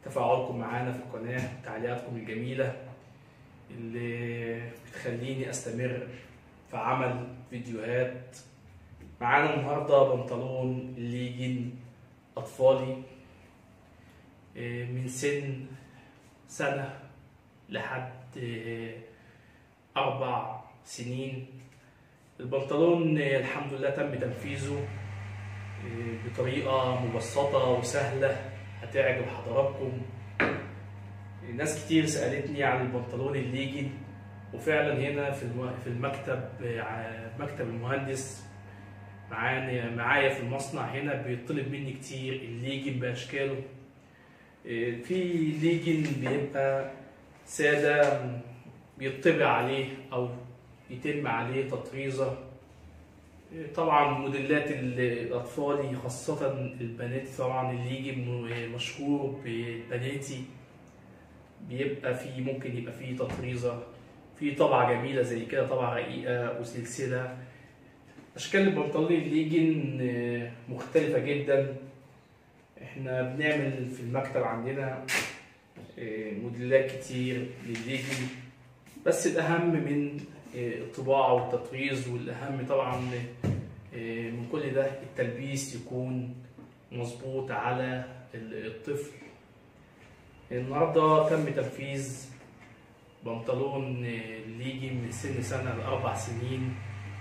تفاعلكم معانا في القناة تعليقاتكم الجميلة اللي بتخليني استمر في عمل فيديوهات معانا النهاردة بنطلون ليجن أطفالي إيه، من سن سنة لحد إيه، أربع سنين البنطلون إيه، الحمد لله تم تنفيذه إيه، بطريقة مبسطة وسهلة هتعجب حضراتكم ناس كتير سألتني عن البنطلون الليجن وفعلا هنا في الم- في المكتب ع- مكتب المهندس معانا معايا في المصنع هنا بيطلب مني كتير الليجن بأشكاله إيه، في ليجن بيبقى سادة بيطبع عليه أو يتم عليه تطريزة إيه، طبعا موديلات ال- الأطفال خاصة البنات طبعا الليجن م- مشهور بالبناتي بيبقى فيه ممكن يبقى فيه تطريزة في طبعة جميلة زي كده طبعة رقيقة وسلسلة أشكال البنطلون الليجن آه، مختلفة جدا احنا بنعمل في المكتب عندنا آه، موديلات كتير للليجن بس الأهم من آه، الطباعة والتطريز والأهم طبعا آه، من كل ده التلبيس يكون مظبوط على ال- الطفل النهارده تم تنفيذ بنطلون آه، ليجي من سن سنة لأربع سنين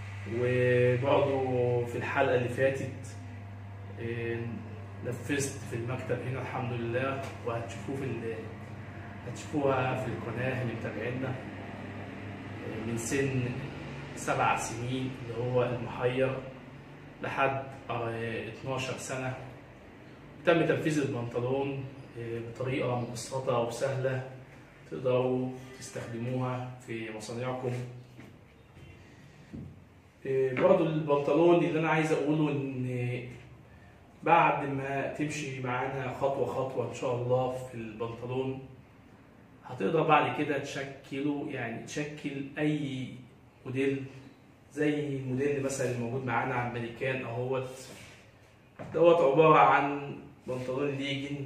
وبرضه في الحلقة اللي فاتت آه، نفذت في المكتب هنا الحمد لله وهتشوفوه في ال- هتشوفوها في القناة اللي متابعينا آه، من سن سبع سنين اللي هو المحير لحد آه، 12 سنة تم تنفيذ البنطلون آه، بطريقة مبسطة وسهلة تقدروا تستخدموها في مصانعكم آه، برضو البنطلون اللي انا عايز اقوله ان بعد ما تمشي معانا خطوة خطوة ان شاء الله في البنطلون هتقدر بعد كده تشكله يعني تشكل اي موديل زي الموديل مثلا اللي موجود معانا على المانيكان اهوت دوت عبارة عن بنطلون ليجن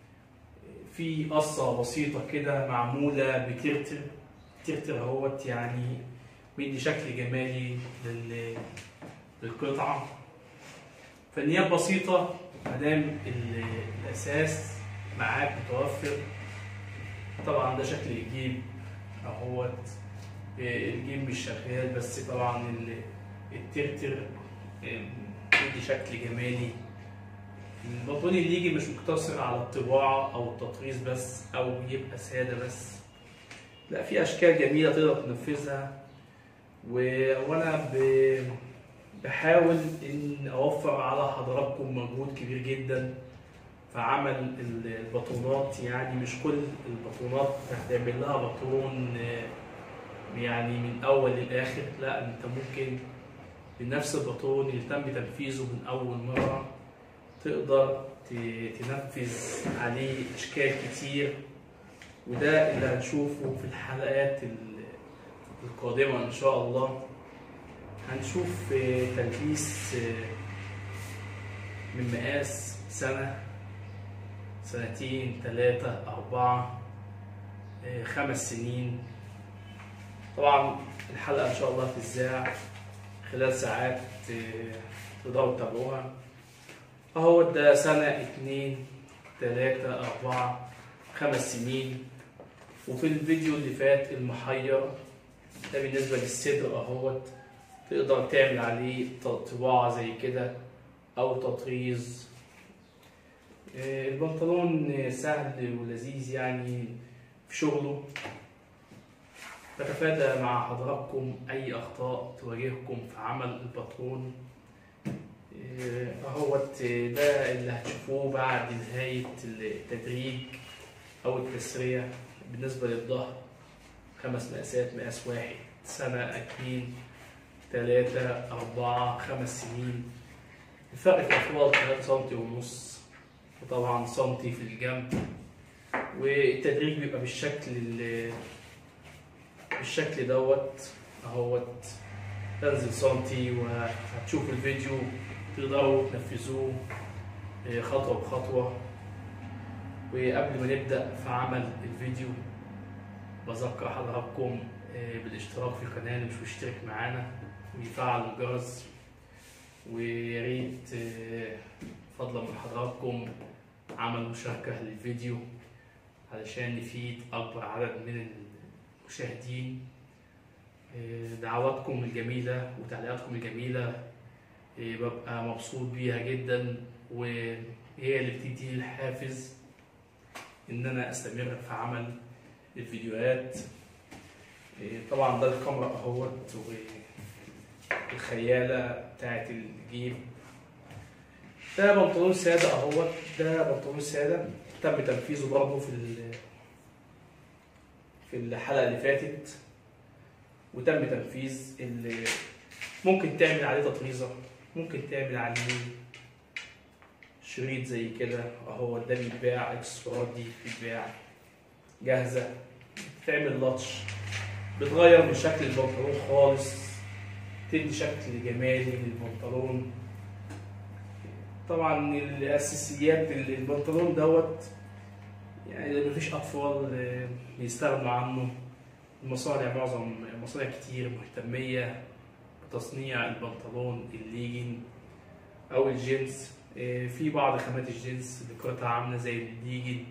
في قصة بسيطة كده معمولة بترتر ترتر اهوت يعني بيدي شكل جمالي لل- للقطعة فنيات بسيطة مادام ال- الأساس معاك متوفر طبعا ده شكل الجيب اهوت إيه، الجيب مش شغال بس طبعا ال- الترتر إيه، بيدي شكل جمالي البنطلون اللي يجي مش مقتصر على الطباعة أو التطريز بس أو يبقى سادة بس لا في أشكال جميلة تقدر تنفذها و- وأنا ب- بحاول إن أوفر على حضراتكم مجهود كبير جدا في عمل ال- البطونات يعني مش كل البطونات هتعمل لها بطون آه، يعني من أول للآخر لا أنت ممكن بنفس البطون اللي تم تنفيذه من أول مرة تقدر ت- تنفذ عليه اشكال كتير وده اللي هنشوفه في الحلقات ال- القادمه ان شاء الله هنشوف آه، تلبيس آه، من مقاس سنه سنتين ثلاثة أربعة آه، خمس سنين طبعا الحلقة إن شاء الله تتذاع خلال ساعات آه، تقدروا تتابعوها اهو ده سنة اتنين تلاتة أربعة خمس سنين وفي الفيديو اللي فات المحير ده بالنسبة للصدر اهوت تقدر تعمل عليه طباعة زي كده أو تطريز آه، البنطلون سهل ولذيذ يعني في شغله بتفادى مع حضراتكم أي أخطاء تواجهكم في عمل الباترون إيه، اهوت ده اللي هتشوفوه بعد نهاية التدريج أو التسرية بالنسبة للظهر خمس مقاسات مقاس واحد سنة اتنين تلاتة أربعة خمس سنين الفرق في الأطوال تلاتة سنتي ونص وطبعا سنتي في الجنب والتدريج بيبقى بالشكل ال- بالشكل دوت اهوت تنزل سنتي وهتشوفوا الفيديو تقدروا تنفذوه آه، خطوة بخطوة وقبل ما نبدأ في عمل الفيديو بذكر حضراتكم آه، بالاشتراك في القناة اللي مش مشترك معانا ويفعل الجرس ويا ريت آه، فضلا من حضراتكم عمل مشاركة للفيديو علشان نفيد أكبر عدد من المشاهدين آه، دعواتكم الجميلة وتعليقاتكم الجميلة آه، ببقى مبسوط بيها جدا وهي اللي بتديني الحافز إن أنا أستمر في عمل الفيديوهات آه، طبعا ده الكاميرا اهوت والخيالة بتاعت الجيب ده بنطلون سادة اهوت ده بنطلون سادة تم تنفيذه برضه في ال- في الحلقة اللي فاتت وتم تنفيذ ال- ممكن تعمل عليه تطريزة ممكن تعمل عليه شريط زي كده اهو ده بيتباع اكسسوارات دي بتتباع جاهزة تعمل لطش بتغير من شكل البنطلون خالص تدي شكل جمالي للبنطلون طبعا الاساسيات البنطلون دوت يعني مفيش اطفال آه، بيستغنوا عنه المصانع معظم مصانع كتير مهتمية بتصنيع البنطلون الليجن او الجينز آه، في بعض خامات الجينز بقطع عاملة زي الليجن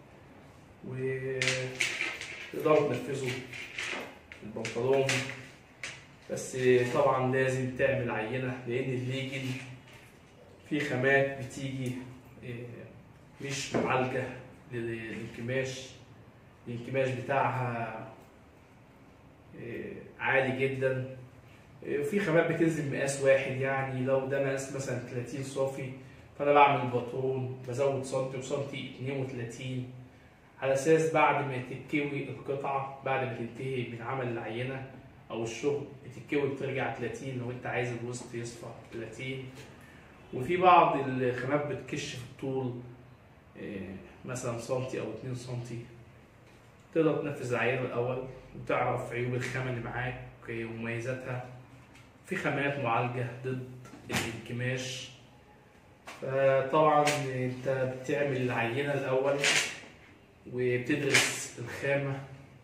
وتقدروا تنفذوا البنطلون بس طبعا لازم تعمل عينة لأن الليجن في خامات بتيجي آه، مش معالجة للانكماش الانكماش بتاعها آه، عالي جدا آه، وفي خامات بتنزل مقاس واحد يعني لو ده مقاس مثلا 30 صافي فأنا بعمل باترون بزود سنتي وسنتي 32 على اساس بعد ما تتكوي القطعه بعد ما تنتهي من عمل العينه او الشغل بتتكوي بترجع 30 لو انت عايز الوسط يصفى 30 وفي بعض الخامات بتكش في الطول آه، مثلا سنتي او 2 سنتي تقدر تنفذ العينه الاول وتعرف عيوب الخامه اللي معاك ومميزاتها في خامات معالجه ضد الانكماش فطبعا انت بتعمل العينه الاول وبتدرس الخامة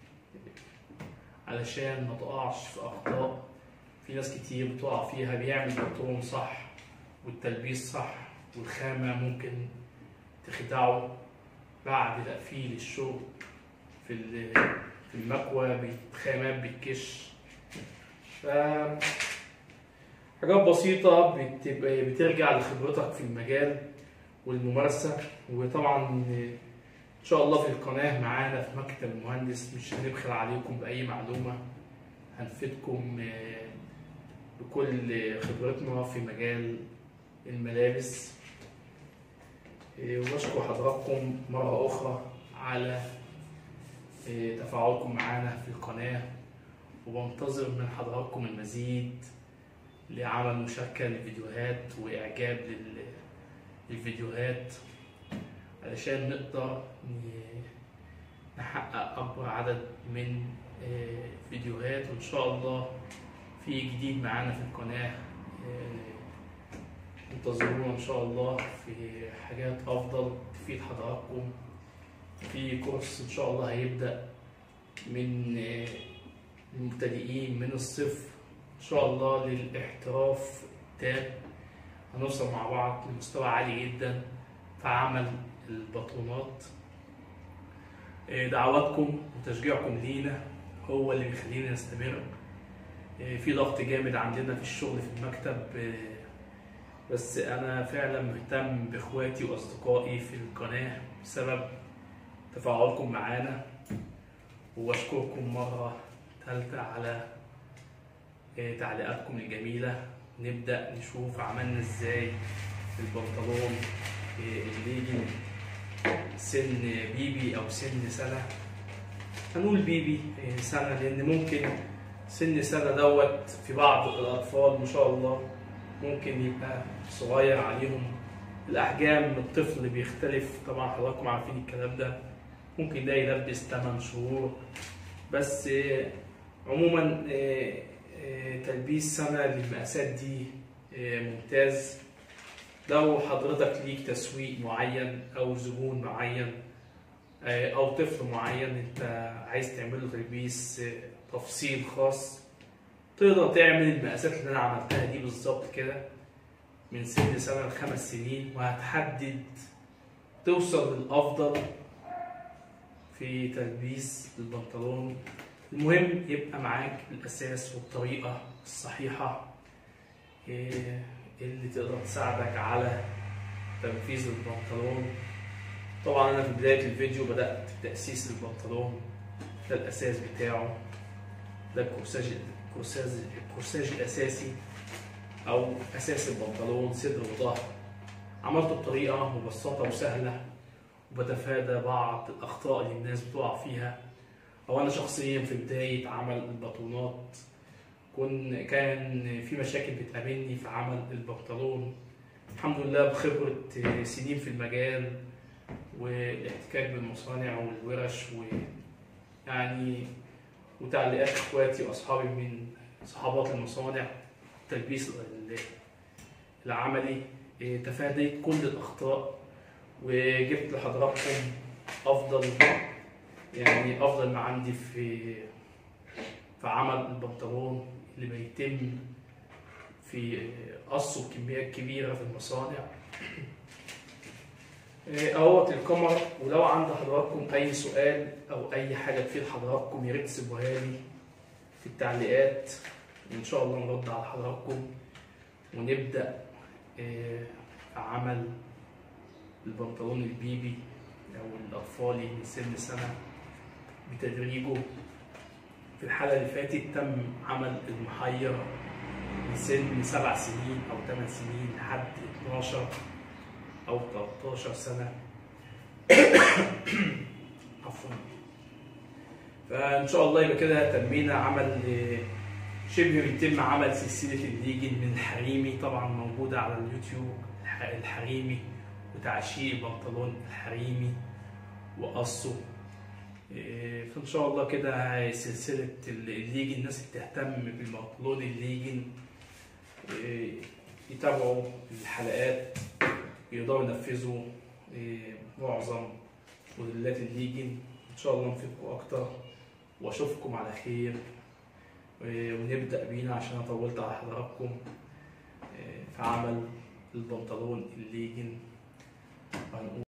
علشان ما تقعش في أخطاء في ناس كتير بتقع فيها بيعمل بنطلون صح والتلبيس صح والخامة ممكن تخدعه بعد تقفيل الشغل في ال- في المكوى الخامات بتكش ف حاجات بسيطة بتبقى بترجع لخبرتك في المجال والممارسة وطبعا ان شاء الله في القناه معانا في مكتب المهندس مش هنبخل عليكم باي معلومه هنفيدكم آه، بكل خبرتنا في مجال الملابس آه، وبشكر حضراتكم مره اخرى على آه، تفاعلكم معانا في القناه وبنتظر من حضراتكم المزيد لعمل مشاركه للفيديوهات واعجاب لل- للفيديوهات علشان نقدر ن- نحقق أكبر عدد من آه، فيديوهات وإن شاء الله في جديد معانا في القناة آه، انتظرونا إن شاء الله في حاجات أفضل تفيد حضراتكم في كورس إن شاء الله هيبدأ من آه، المبتدئين من الصفر إن شاء الله للاحتراف التام هنوصل مع بعض لمستوى عالي جدا في عمل البطونات إيه، دعواتكم وتشجيعكم لينا هو اللي بيخلينا نستمر إيه، في ضغط جامد عندنا في الشغل في المكتب إيه، بس انا فعلا مهتم باخواتي واصدقائي في القناه بسبب تفاعلكم معانا واشكركم مره ثالثه على إيه، تعليقاتكم الجميله نبدا نشوف عملنا ازاي البنطلون إيه، اللي يجي سن بيبي او سن سنه هنقول بيبي إيه، سنه لان ممكن سن سنه دوت في بعض الاطفال ما شاء الله ممكن يبقى صغير عليهم الاحجام الطفل بيختلف طبعا حضراتكم عارفين الكلام ده ممكن ده يلبس 8 شهور بس آه، عموما آه، آه، تلبيس سنه للمقاسات دي آه، ممتاز لو حضرتك ليك تسويق معين او زبون معين آه، او طفل معين انت عايز تعمل له تلبيس آه، تفصيل خاص تقدر تعمل المقاسات اللي انا عملتها دي بالظبط كده من سن سنه لخمس سنين وهتحدد توصل للافضل في تلبيس البنطلون المهم يبقى معاك الاساس والطريقه الصحيحه إيه، اللي تقدر تساعدك على تنفيذ البنطلون طبعا انا في بدايه الفيديو بدات بتاسيس البنطلون ده الاساس بتاعه ده الكورساج الكورساج الكورساج الاساسي او اساس البنطلون صدر وظهر عملته بطريقه مبسطه وسهله وبتفادى بعض الاخطاء اللي الناس بتقع فيها او انا شخصيا في بدايه عمل البطونات كن كان في مشاكل بتقابلني في عمل البنطلون الحمد لله بخبره سنين في المجال والاحتكاك بالمصانع والورش ويعني وتعليقات اخواتي واصحابي من صحابات المصانع التلبيس ال- العملي إيه، تفاديت كل الاخطاء وجبت لحضراتكم افضل يعني افضل ما عندي في في عمل البنطلون اللي بيتم في قصه بكميات كبيره في المصانع إيه، اهوت القمر ولو عند حضراتكم اي سؤال او اي حاجه تفيد حضراتكم يا ريت تسيبوها لي في التعليقات وان شاء الله نرد على حضراتكم ونبدا إيه، في عمل البنطلون البيبي او الاطفالي من سن سنه بتدريجه في الحلقه اللي فاتت تم عمل المحير من سن سبع سنين او ثمان سنين لحد 12 او 13 سنه عفوا فان شاء الله يبقى كده تمينا عمل آه، شبه بيتم عمل سلسله الليجن من الحريمي طبعا موجوده على اليوتيوب الح- الحريمي وتعشيق البنطلون الحريمي وقصه إيه، فان شاء الله كده سلسله الليجن الناس اللي بتهتم بالبنطلون الليجن إيه، يتابعوا الحلقات يقدروا ينفذوا إيه، معظم موديلات الليجن ان شاء الله نفيدكم اكتر واشوفكم على خير إيه، ونبدا بينا عشان انا طولت على حضراتكم إيه، في عمل البنطلون الليجن هنقول